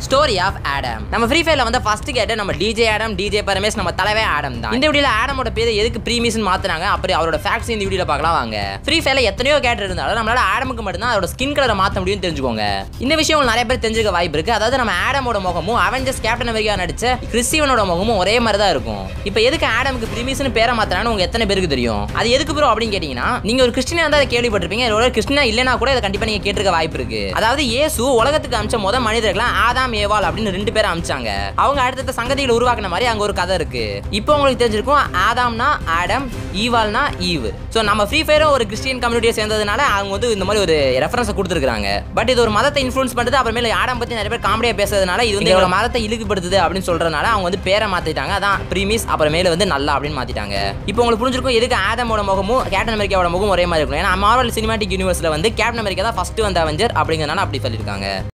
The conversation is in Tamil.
ஸ்டோரி ஆஃப் ஆடம் நம்ம ஃப்ரீ ஃபயர்ல வந்து ஃபர்ஸ்ட் கேட்ட நம்ம டிஜே ஆடம் டிஜே பரமேஷ் நம்ம தலைவே ஆடம் தான் இந்த வீடியோல ஆடமோட பேர் எதுக்கு ப்ரீமியஸ் மாத்துனாங்க அப்புறம் அவரோட ஃபேக்ட்ஸ் இந்த வீடியோல பார்க்கலாம் வாங்க ஃப்ரீ ஃபயர்ல எத்தனையோ கேரக்டர் இருந்தாலும் நம்மளால ஆடமுக்கு மட்டும்தான் அதோட ஸ்கின் கலரை மாத்த முடியும் தெரிஞ்சுக்கோங்க இந்த விஷயம் உங்களுக்கு நிறைய பேர் தெரிஞ்சுக்க வாய்ப்பு இருக்கு அதாவது நம்ம ஆடமோட முகமும் அவெஞ்சர்ஸ் கேப்டன் அமெரிக்கா நடிச்ச கிறிஸ்டிவனோட முகமும் ஒரே மாதிரி தான் இருக்கும் இப்போ எதுக்கு ஆடமுக்கு ப்ரீமியஸ்னு பேரை மாத்தினான்னு உங்க எத்தனை பேருக்கு தெரியும் அது எதுக்கு ப்ரோ அப்படின்னு கேட்டீங்கன்னா நீங்க ஒரு கிறிஸ்டினா இருந்தா அதை கேள்விப்பட்டிருப்பீங்க ஒரு கிறிஸ்டினா இல்லைனா கூட இதை கண்டிப்பா நீங்க கேட்டிருக்க வாய்ப்பு இருக்கு அதாவது இயேசு உலகத்துக்கு அமிச்ச முத மனிதர்களா ஆதாம் ஏவாள் அப்படின்னு ரெண்டு பேரை அமிச்சாங்க அவங்க அடுத்தடுத்த சங்கதிகளை உருவாக்குன மாதிரி அங்க ஒரு கதை இருக்கு இப்போ உங்களுக்கு தெரிஞ்சிருக்கும் ஆதாம்னா ஆடம் ஈவால்னா ஈவ் ஸோ நம்ம ஃப்ரீ ஃபயரும் ஒரு கிறிஸ்டியன் கம்யூனிட்டியை சேர்ந்ததுனால அவங்க வந்து இந்த மாதிரி ஒரு ரெஃபரன்ஸை கொடுத்துருக்காங்க பட் இது ஒரு மதத்தை இன்ஃப்ளூன்ஸ் பண்ணுறது அப்புறமேல ஆடம் பத்தி நிறைய பேர் காமெடியாக பேசுறதுனால இது வந்து எங்களோட மதத்தை இழுக்குப்படுத்துது அப்படின்னு சொல்றதுனால அவங்க வந்து பேரை மாத்திட்டாங்க அதான் ப்ரீமிஸ் அப்புறமேல வந்து நல்லா அப்படின்னு மாத்திட்டாங்க இப்போ உங்களுக்கு புரிஞ்சிருக்கும் எதுக்கு ஆதமோட முகமும் கேப்டன் அமெரிக்காவோட முகம் ஒரே மாதிரி இருக்கும் ஏன்னா மார்வல் சினிமாட்டிக் யூனிவர்ஸ்ல வந்து கேப்டன் அமெரிக்கா தான் ஃபர்ஸ்ட் வந்த அவெஞ்சர் அப்படிங்கிறனால அப்படி சொல்லியிருக்காங்க